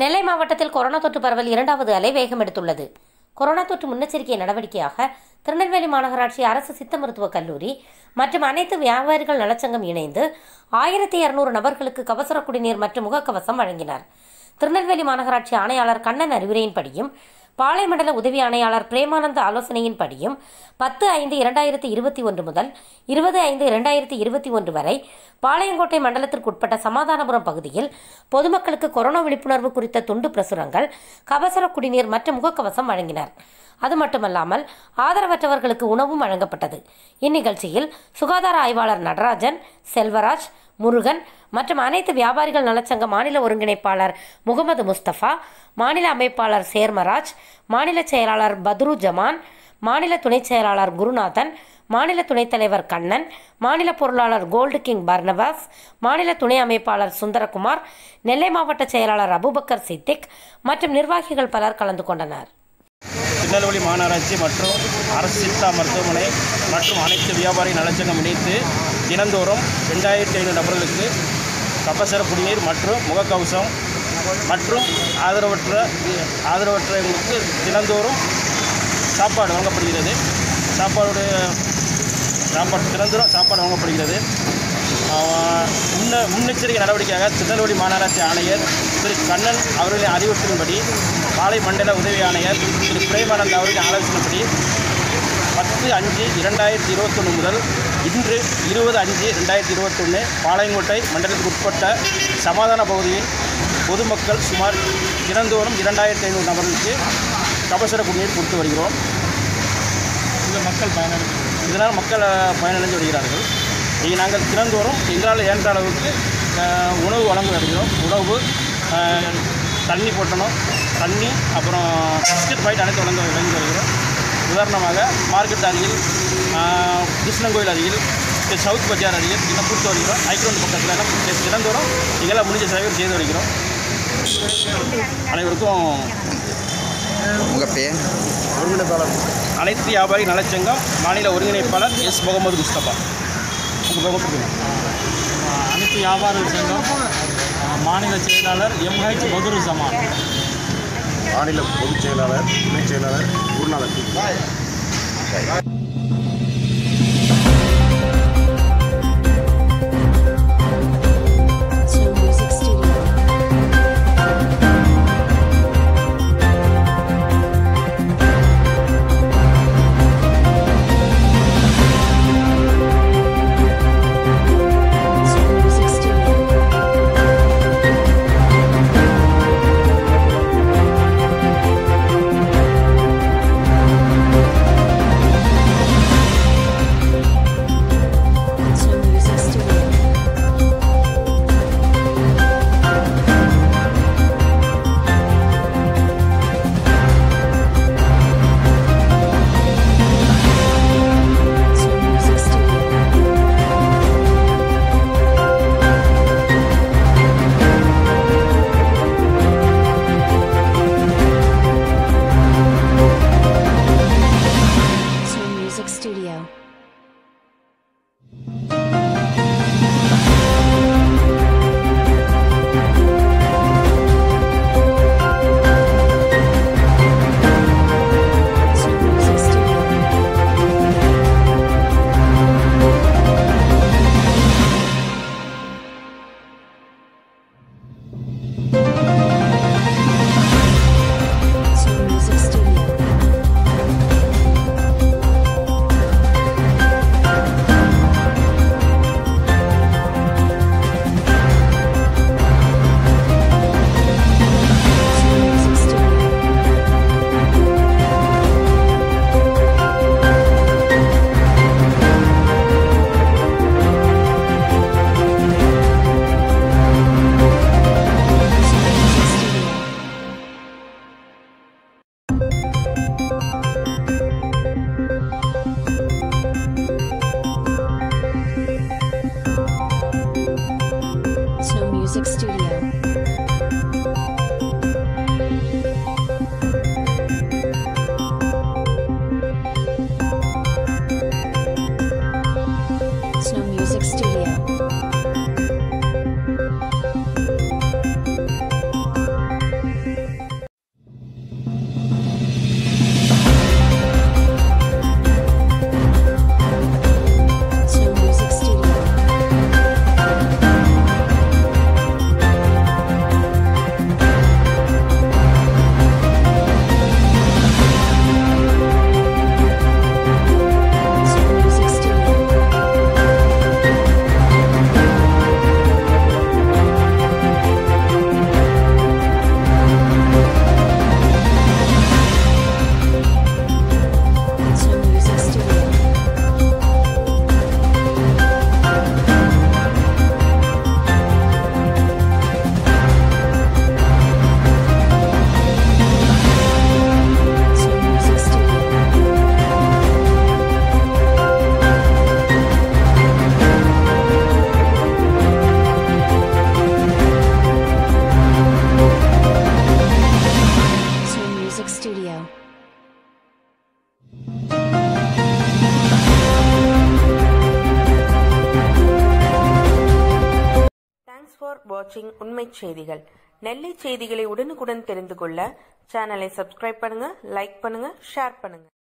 நெல்லை மாவட்டத்தில் கொரோனா தொற்று பரவல் இரண்டாவது அலை வேகம் எடுத்துள்ளது கொரோனா தொற்று முன்னெச்சரிக்கை நடவடிக்கையாக திருநெல்வேலி மாநகராட்சி அரசு சித்த மருத்துவக் கல்லூரி மற்றும் அனைத்து வியாபாரிகள் நலச்சங்கம் இணைந்து ஆயிரத்தி இருநூறு நபர்களுக்கு கபசுர குடிநீர் மற்றும் முகக்கவசம் வழங்கினார் திருநெல்வேலி மாநகராட்சி ஆணையாளர் கண்ணன் அறிவுரையின்படியும் பாளை மண்டல உதவி ஆணையாளர் பிரேமானந்த ஆலோசனையின்படியும் பத்து ஐந்து இரண்டாயிரத்தி இருபத்தி ஒன்று முதல் இருபது ஐந்து இரண்டாயிரத்தி இருபத்தி ஒன்று வரை பாளையங்கோட்டை மண்டலத்திற்குட்பட்ட சமாதானபுரம் பகுதியில் பொதுமக்களுக்கு கொரோனா விழிப்புணர்வு குறித்த துண்டு பிரசுரங்கள் கபசர குடிநீர் மற்றும் முகக்கவசம் வழங்கினர் அது மட்டுமல்லாமல் ஆதரவற்றவர்களுக்கு உணவும் வழங்கப்பட்டது இந்நிகழ்ச்சியில் சுகாதார ஆய்வாளர் நடராஜன் செல்வராஜ் முருகன் மற்றும் அனைத்து வியாபாரிகள் நலச்சங்க மாநில ஒருங்கிணைப்பாளர் முகமது முஸ்தபா மாநில அமைப்பாளர் சேர்மராஜ் மாநில செயலாளர் பத்ரு ஜமான் மாநில துணைச் செயலாளர் குருநாதன் மாநில துணைத் தலைவர் கண்ணன் மாநில பொருளாளர் கோல்டு கிங் பர்னபாஸ் மாநில துணை அமைப்பாளர் சுந்தரகுமார் நெல்லை மாவட்ட செயலாளர் அபுபக்கர் சித்திக் மற்றும் நிர்வாகிகள் பலர் கலந்து கொண்டனர் திருநெல்வேலி மாநகராட்சி மற்றும் அரசு சித்தா மருத்துவமனை மற்றும் அனைத்து வியாபாரி நலச்சங்கம் இணைத்து தினந்தோறும் ரெண்டாயிரத்தி ஐநூறு நபர்களுக்கு கபசர குடிநீர் மற்றும் முகக்கவசம் மற்றும் ஆதரவற்ற ஆதரவற்றவங்களுக்கு தினந்தோறும் சாப்பாடு வழங்கப்படுகிறது சாப்பாடு சாப்பாடு தினந்தோறும் சாப்பாடு வழங்கப்படுகிறது ஆஹ் முன்ன முன்னெச்சரிக்கை நடவடிக்கையாக திருநெல்வேலி மாநகராட்சி ஆணையர் திரு கண்ணன் அவர்களின் அறிவுறுத்தலின்படி பாளை மண்டல உதவி ஆணையர் திரு பிரேமானந்த் அவர்களின் ஆலோசனைப்படி பத்து அஞ்சு இரண்டாயிரத்தி இருபத்தொன்று முதல் இன்று இருபது அஞ்சு ரெண்டாயிரத்தி இருபத்தொன்று பாளையங்கோட்டை மண்டலத்துக்கு உட்பட்ட சமாதான பகுதியில் பொதுமக்கள் சுமார் தினந்தோறும் இரண்டாயிரத்தி ஐநூறு நபர்களுக்கு கபசர குடிநீர் கொடுத்து வருகிறோம் இந்த மக்கள் பயனடைந்து இதனால் மக்கள் அஹ், பயனடைந்து வருகிறார்கள் இங்கே நாங்கள் தினந்தோறும் எங்களால் இயன்ற அளவுக்கு அஹ், உணவு வழங்கி வருகிறோம் உணவு அஹ், தண்ணி போட்டணும் தண்ணி அப்புறம் பிஸ்கட் பாக்கெட் அனைத்து வழங்க வழங்கி வருகிறோம் உதாரணமாக மார்க்கெட் அருகில் அஹ், கிருஷ்ணன் அருகில் இந்த சவுத் பஜார் அருகில் இன்னும் கொடுத்து வருகிறோம் ஐக்ரோன் பக்கத்தில் எல்லாம் தி- தினந்தோறும் எங்களால் முடிஞ்ச சேவை செய்து வருகிறோம் அனைவருக்கும் உங்கள் பேர் ஒருங்கிணைப்பாளர் அனைத்து வியாபாரி நலச்சங்கம் மாநில ஒருங்கிணைப்பாளர் எஸ் முகமது முஸ்தபா உங்கள் முகமது அனைத்து வியாபார சங்கம் அஹ், மாநில செயலாளர் எம்ஹெச் பதுரு ஜமான் மாநில பொதுச் செயலாளர் துணைச் செயலாளர் குருநாதன் video. தேங்க்ஸ் ஃபார் வாட்சிங் உண்மை செய்திகள் நெல்லை செய்திகளை உடனுக்குடன் தெரிந்து கொள்ள சேனலை சப்ஸ்கிரைப் பண்ணுங்க லைக் பண்ணுங்க ஷேர் பண்ணுங்க